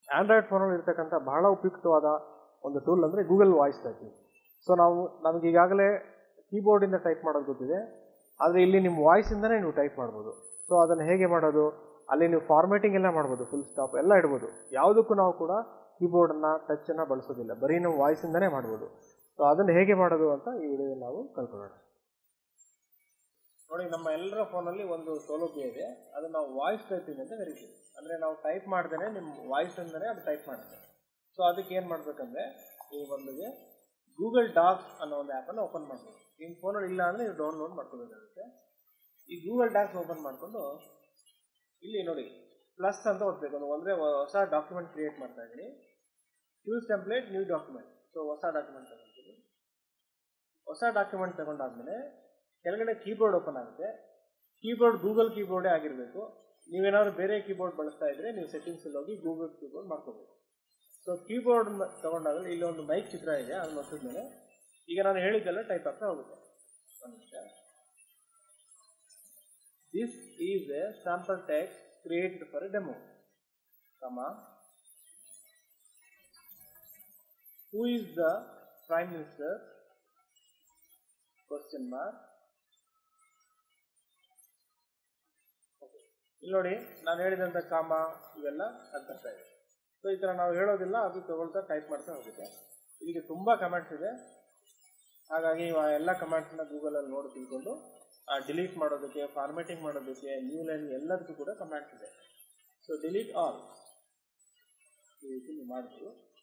Android ಫೋನಲ್ಲಿ ಇರ್ತಕ್ಕಂಥ ಬಹಳ ಉಪಯುಕ್ತವಾದ ಒಂದು ಟೂಲ್ ಅಂದರೆ ಗೂಗಲ್ ವಾಯ್ಸ್ ಟೈಪಿಂಗ್ ಸೊ ನಾವು ನಮಗೆ ಈಗಾಗಲೇ ಕೀಬೋರ್ಡಿಂದ ಟೈಪ್ ಮಾಡೋದು ಗೊತ್ತಿದೆ ಆದರೆ ಇಲ್ಲಿ ನಿಮ್ಮ ವಾಯ್ಸಿಂದನೇ ನೀವು ಟೈಪ್ ಮಾಡ್ಬೋದು ಸೊ ಅದನ್ನು ಹೇಗೆ ಮಾಡೋದು ಅಲ್ಲಿ ನೀವು ಫಾರ್ಮೇಟಿಂಗ್ ಎಲ್ಲ ಮಾಡ್ಬೋದು ಫುಲ್ ಸ್ಟಾಪ್ ಎಲ್ಲ ಇಡ್ಬೋದು ಯಾವುದಕ್ಕೂ ನಾವು ಕೂಡ ಕೀಬೋರ್ಡನ್ನು ಟಚ್ಚನ್ನು ಬಳಸೋದಿಲ್ಲ ಬರೀ ನಾವು ವಾಯ್ಸಿಂದನೇ ಮಾಡ್ಬೋದು ಸೊ ಅದನ್ನು ಹೇಗೆ ಮಾಡೋದು ಅಂತ ಈ ವಿಡಿಯೋದಲ್ಲಿ ನಾವು ಕಲ್ತ್ಕೊಳ್ಳೋಣ ನೋಡಿ ನಮ್ಮ ಎಲ್ಲರ ಫೋನಲ್ಲಿ ಒಂದು ಸೌಲಭ್ಯ ಇದೆ ಅದನ್ನು ನಾವು ವಾಯ್ಸ್ ಟೈಪಿಂಗ್ ಅಂತ ಕರಿತೀವಿ ಅಂದರೆ ನಾವು ಟೈಪ್ ಮಾಡ್ದೇನೆ ನಿಮ್ಮ ವಾಯ್ಸಿಂದನೇ ಅದು ಟೈಪ್ ಮಾಡುತ್ತೆ ಸೊ ಅದಕ್ಕೆ ಏನು ಮಾಡಬೇಕಂದ್ರೆ ನೀವು ಮೊದಲಿಗೆ ಗೂಗಲ್ ಡಾಕ್ಸ್ ಅನ್ನೋ ಒಂದು ಆ್ಯಪನ್ನು ಓಪನ್ ಮಾಡಬೇಕು ನಿಮ್ಮ ಫೋನಲ್ಲಿ ಇಲ್ಲ ಅಂದರೆ ನೀವು ಡೌನ್ಲೋಡ್ ಮಾಡ್ಕೋಬೇಕಾಗುತ್ತೆ ಈ ಗೂಗಲ್ ಡಾಕ್ಸ್ ಓಪನ್ ಮಾಡಿಕೊಂಡು ಇಲ್ಲಿ ನೋಡಿ ಪ್ಲಸ್ ಅಂತ ಓದ್ಬೇಕು ಒಂದು ಅಂದರೆ ಹೊಸ ಡಾಕ್ಯುಮೆಂಟ್ ಕ್ರಿಯೇಟ್ ಮಾಡ್ತಾ ಇದ್ದೀನಿ use template new document so ಹೊಸ ಡಾಕ್ಯುಮೆಂಟ್ ತಗೊಳ್ತೀನಿ ಹೊಸ ಡಾಕ್ಯುಮೆಂಟ್ ತಗೊಂಡಾದ್ಮೇಲೆ ಕೆಳಗಡೆ ಕೀಬೋರ್ಡ್ ಓಪನ್ ಆಗುತ್ತೆ ಕೀಬೋರ್ಡ್ ಗೂಗಲ್ ಕೀಬೋರ್ಡೇ ಆಗಿರಬೇಕು ನೀವೇನಾದ್ರು ಬೇರೆ ಕೀಬೋರ್ಡ್ ಬಳಸ್ತಾ ಇದ್ರೆ ನೀವು ಸೆಟ್ಟಿಂಗ್ಸಲ್ಲಿ ಹೋಗಿ ಗೂಗಲ್ ಕೀಬೋರ್ಡ್ ಮಾಡ್ಕೋಬೇಕು ಸೊ ಕೀಬೋರ್ಡ್ ತಗೊಂಡಾಗ ಇಲ್ಲಿ ಒಂದು ಮೈಕ್ ಚಿತ್ರ ಇದೆ ಅದನ್ನ ಒತ್ತಿದ್ಮೇಲೆ ಈಗ ನಾನು ಹೇಳಿದ್ದೆಲ್ಲ ಟೈಪ್ ಆಗ್ತಾ ಹೋಗುತ್ತೆ ಒಂದು ನಿಮಿಷ this is a sample text created for a demo comma who is the prime minister question mark ಇಲ್ಲಿ ನೋಡಿ ನಾನು ಹೇಳಿದಂಥ ಕಾಮ ಇವೆಲ್ಲ ಅರ್ಥಾಗ್ತಾ ಇದೆ ಸೊ ಈ ಥರ ನಾವು ಹೇಳೋದಿಲ್ಲ ಅದು ತಗೊಳ್ತಾ ಟೈಪ್ ಮಾಡ್ತಾ ಹೋಗುತ್ತೆ ಇದಕ್ಕೆ ತುಂಬ ಕಮೆಂಟ್ಸ್ ಇದೆ ಹಾಗಾಗಿ ನೀವು ಆ ಎಲ್ಲ ಕಮೆಂಟ್ಸ್ನ ಗೂಗಲಲ್ಲಿ ನೋಡಿ ತಿಳ್ಕೊಂಡು ಡಿಲೀಟ್ ಮಾಡೋದಕ್ಕೆ ಫಾರ್ಮೇಟಿಂಗ್ ಮಾಡೋದಕ್ಕೆ ನ್ಯೂ ಲೈನ್ ಎಲ್ಲದಕ್ಕೂ ಕೂಡ ಕಮೆಂಟ್ಸ್ ಇದೆ ಸೊ ಡಿಲೀಟ್ ಆಲ್ ಈ ರೀತಿ ನೀವು ಮಾಡ್ಬೋದು